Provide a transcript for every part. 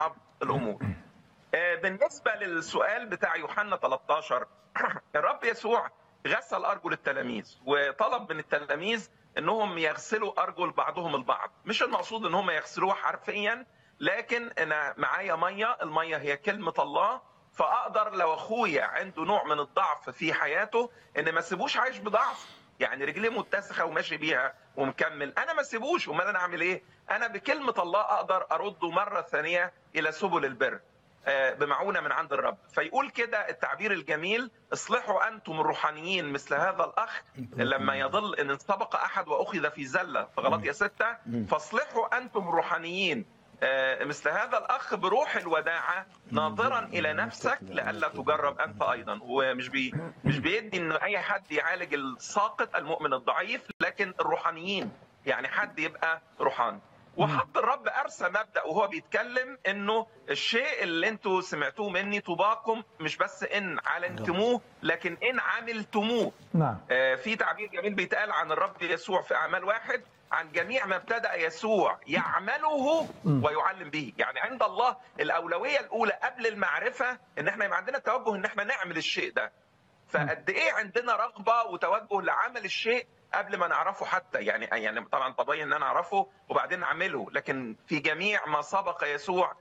الامور آه، بالنسبه للسؤال بتاع يوحنا 13 الرب يسوع غسل ارجل التلاميذ وطلب من التلاميذ انهم يغسلوا ارجل بعضهم البعض مش المقصود ان هم يغسلوها حرفيا لكن انا معايا ميه الميه هي كلمه الله فاقدر لو اخويا عنده نوع من الضعف في حياته ان ما اسيبوش عايش بضعف يعني رجليه متسخه وماشي بيها ومكمل انا ما اسيبوش امال انا اعمل ايه انا بكلمه الله اقدر ارده مره ثانيه الى سبل البر آه، بمعونه من عند الرب فيقول كده التعبير الجميل اصلحوا انتم الروحانيين مثل هذا الاخ لما يضل ان سبق احد واخذ في زله في غلطيه سته فاصلحوا انتم الروحانيين آه، مثل هذا الاخ بروح الوداعه ناظرا الى نفسك لئلا تجرب انت ايضا هو مش بي مش بيدي ان اي حد يعالج الساقط المؤمن الضعيف لكن الروحانيين يعني حد يبقى روحاني وحط الرب ارسى مبدا وهو بيتكلم انه الشيء اللي انتوا سمعتوه مني طباكم مش بس ان علمتموه لكن ان عملتموه نعم آه، في تعبير جميل بيتقال عن الرب يسوع في اعمال واحد عن جميع ما ابتدا يسوع يعمله ويعلم به يعني عند الله الاولويه الاولى قبل المعرفه ان احنا يبقى عندنا توجه ان احنا نعمل الشيء ده فقد ايه عندنا رغبه وتوجه لعمل الشيء قبل ما نعرفه حتى يعني يعني طبعا طبيعي ان انا اعرفه وبعدين اعمله لكن في جميع ما سبق يسوع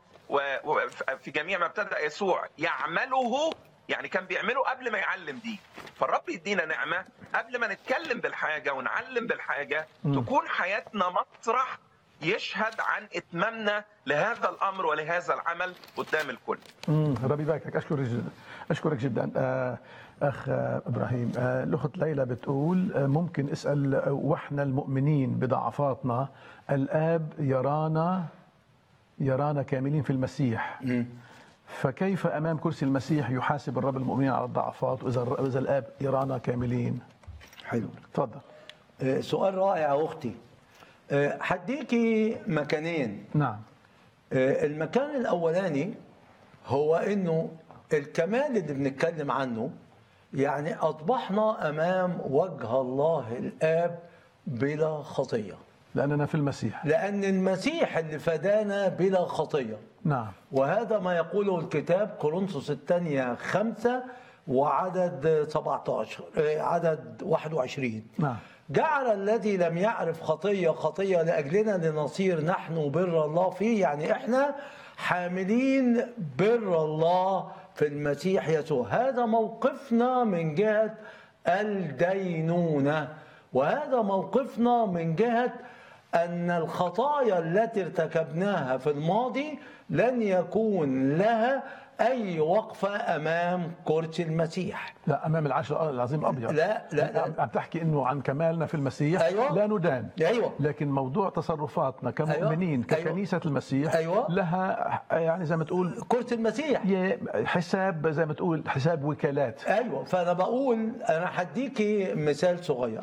وفي جميع ما ابتدا يسوع يعمله يعني كان بيعمله قبل ما يعلم دي فالرب يدينا نعمه قبل ما نتكلم بالحاجه ونعلم بالحاجه تكون حياتنا مسرح يشهد عن اتمامنا لهذا الامر ولهذا العمل قدام الكل مم، ربي يباركك اشكرك جدا اشكرك جدا آه، اخ آه، ابراهيم آه، الاخت ليلى بتقول آه، ممكن اسال آه، واحنا المؤمنين بضعفاتنا الاب يرانا يرانا كاملين في المسيح فكيف امام كرسي المسيح يحاسب الرب المؤمنين على الضعفات واذا الر- اذا الاب يرانا كاملين حلو تفضل آه، سؤال رائع اختي آه، هديكي مكانين نعم آه، المكان الاولاني هو انه الكمال اللي بنتكلم عنه يعني اصبحنا امام وجه الله الاب بلا خطيه لاننا في المسيح لان المسيح اللي فدانا بلا خطيه نعم وهذا ما يقوله الكتاب كورنثوس الثانية خمسة وعدد 17 آه، عدد 21 نعم. جعل الذي لم يعرف خطية خطية لأجلنا لنصير نحن بر الله فيه يعني احنا حاملين بر الله في المسيح يسوع هذا موقفنا من جهة الدينونة وهذا موقفنا من جهة أن الخطايا التي ارتكبناها في الماضي لن يكون لها أي وقفة أمام كرسي المسيح لا امام العرش العظيم الابيض لا، لا، لا. عم- عم تحكي انه عن كمالنا في المسيح أيوة. لا ندان أيوة. لكن موضوع تصرفاتنا كمؤمنين أيوة. ككنيسه المسيح أيوة. لها يعني زي ما تقول كرسي المسيح ي- حساب زي ما تقول حساب وكالات ايوه فانا بقول انا هديكي مثال صغير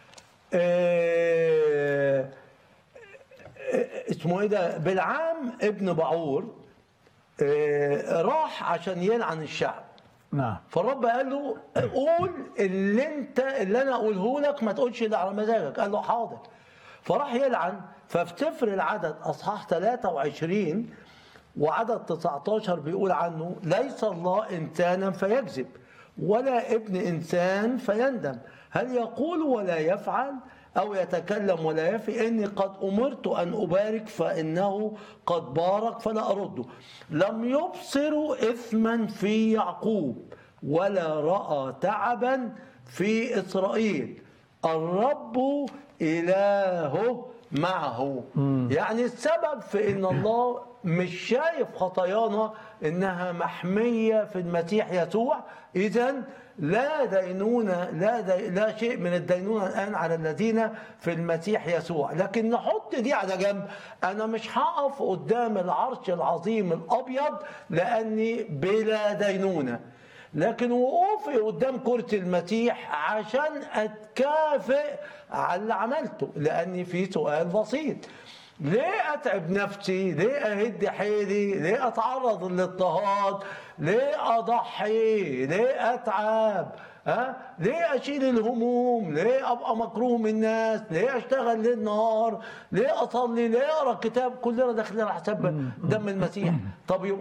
آه، آه، اسمه ايه ده بالعام ابن بعور آه، راح عشان يلعن الشعب نعم فالرب قال له قول اللي انت اللي انا اقوله لك ما تقولش اللي على مزاجك قال له حاضر فراح يلعن ففي سفر العدد اصحاح 23 وعدد 19 بيقول عنه ليس الله انسانا فيكذب ولا ابن انسان فيندم هل يقول ولا يفعل أو يتكلم ولا يفي إني قد أمرت أن أبارك فإنه قد بارك فلا أرده لم يبصروا إثما في يعقوب ولا رأى تعبا في إسرائيل الرب إلهه معه يعني السبب في ان الله مش شايف خطايانا انها محميه في المسيح يسوع اذا لا دينونه لا دي لا شيء من الدينونه الان على الذين في المسيح يسوع لكن نحط دي على جنب انا مش هقف قدام العرش العظيم الابيض لاني بلا دينونه لكن وقوفي قدام كرسي المسيح عشان اتكافئ على اللي عملته لاني في سؤال بسيط ليه اتعب نفسي ليه اهد حيلي ليه اتعرض للاضطهاد ليه اضحي ليه اتعب ها ليه اشيل الهموم ليه ابقى مكروه من الناس ليه اشتغل ليل نهار ليه اصلي ليه اقرا كتاب كلنا داخلين على حساب دم المسيح طب يبقى